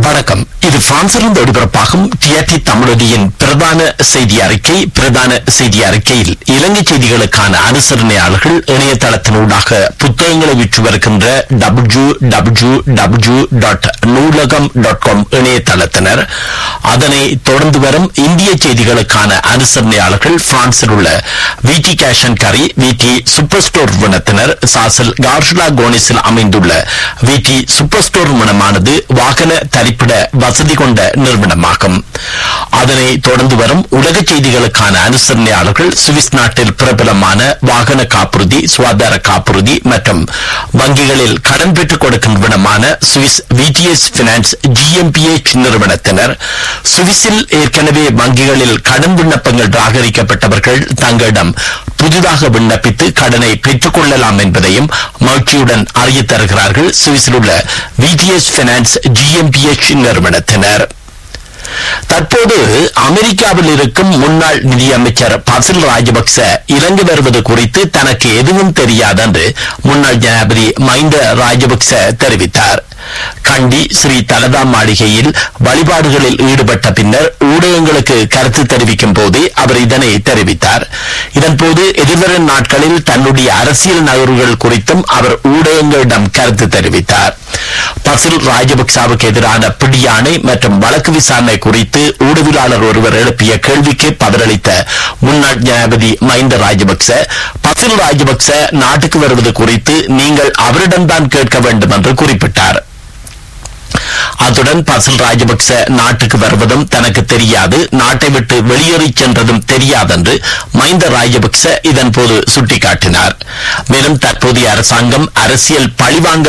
வணக்கம் இது பிரான்சிலிருந்து ஒளிபரப்பாகும் டிஆர்டி தமிழொலியின் பிரதான செய்தி அறிக்கை பிரதான செய்தி அறிக்கையில் இலங்கை செய்திகளுக்கான அனுசரணையாளர்கள் இணையதளத்தினூடாக புத்தகங்களை விற்று வருகின்ற W W W dot Noolagam dot com இணையதளத்தினர் அதனை தொடர்ந்து வரும் இந்திய செய்திகளுக்கான அனுசரணையாளர்கள் பிரான்சில் உள்ள விடி கேஷ் அண்ட் கரி விடி சூப்பர் ஸ்டோர் நிறுவனத்தினர் சாசல் கார்ஷுலா கோனிஸில் அமைந்துள்ள விடி சூப்பர் ஸ்டோர் நிறுவனமானது வாகன தரிப்பிட வசதி கொண்ட நிறுவனமாகும் அதனை தொடர்ந்து வரும் உலக செய்திகளுக்கான அனுசரணையாளர்கள் சுவிஸ் நாட்டில் பிரபலமான வாகன காப்புறுதி சுகாதார காப்புறுதி மற்றும் வங்கிகளில் கடன் பெற்றுக் கொடுக்கும் நிறுவனமான சுவிஸ் விடிஎஸ் பினான்ஸ் ஜிஎம்பிஎச் நிறுவனத்தினர் சுவிஸில் ஏற்கனவே வங்கிகளில் கடன் விண்ணப்பங்கள் நிராகரிக்கப்பட்டவர்கள் தங்களிடம் புதிதாக விண்ணப்பித்து கடனை பெற்றுக் கொள்ளலாம் என்பதையும் மகிழ்ச்சியுடன் அறியத் தருகிறார்கள் சுவிஸில் உள்ள விடிஎஸ் பினான்ஸ் ஜிஎம்பிஎச் நிறுவனத்தினர் தற்போது அமெரிக்காவில் இருக்கும் முன்னாள் நிதியமைச்சர் பசில் ராஜபக்ச இலங்கை வருவது குறித்து தனக்கு எதுவும் தெரியாதென்று முன்னாள் ஜனாதிபதி மஹிந்த ராஜபக்ச தெரிவித்தார் கண்டி ஸ்ரீ தலதா மாளிகையில் வழிபாடுகளில் ஈடுபட்ட பின்னர் ஊடகங்களுக்கு கருத்து தெரிவிக்கும் போதே அவர் இதனை தெரிவித்தார் இதன்போது எதிர்வரும் நாட்களில் தன்னுடைய அரசியல் நகர்வுகள் குறித்தும் அவர் ஊடகங்களிடம் கருத்து தெரிவித்தார் பசில் ராஜபக்சாவுக்கு எதிரான பிடியாணை மற்றும் வழக்கு விசாரணை குறித்து ஊடகவியலாளர் ஒருவர் எழுப்பிய கேள்விக்கு பதிலளித்த முன்னாள் ஜனாதிபதி மஹிந்த ராஜபக்ச பசில் ராஜபக்ச நாட்டுக்கு வருவது குறித்து நீங்கள் அவரிடம்தான் கேட்க வேண்டும் என்று குறிப்பிட்டார் அத்துடன் பசில் ராஜபக்ச நாட்டுக்கு வருவதும் தனக்கு தெரியாது நாட்டை விட்டு வெளியேறி சென்றதும் தெரியாதென்று மஹிந்த ராஜபக்ச இதன்போது சுட்டிக்காட்டினார் மேலும் தற்போதைய அரசாங்கம் அரசியல் பழிவாங்கல்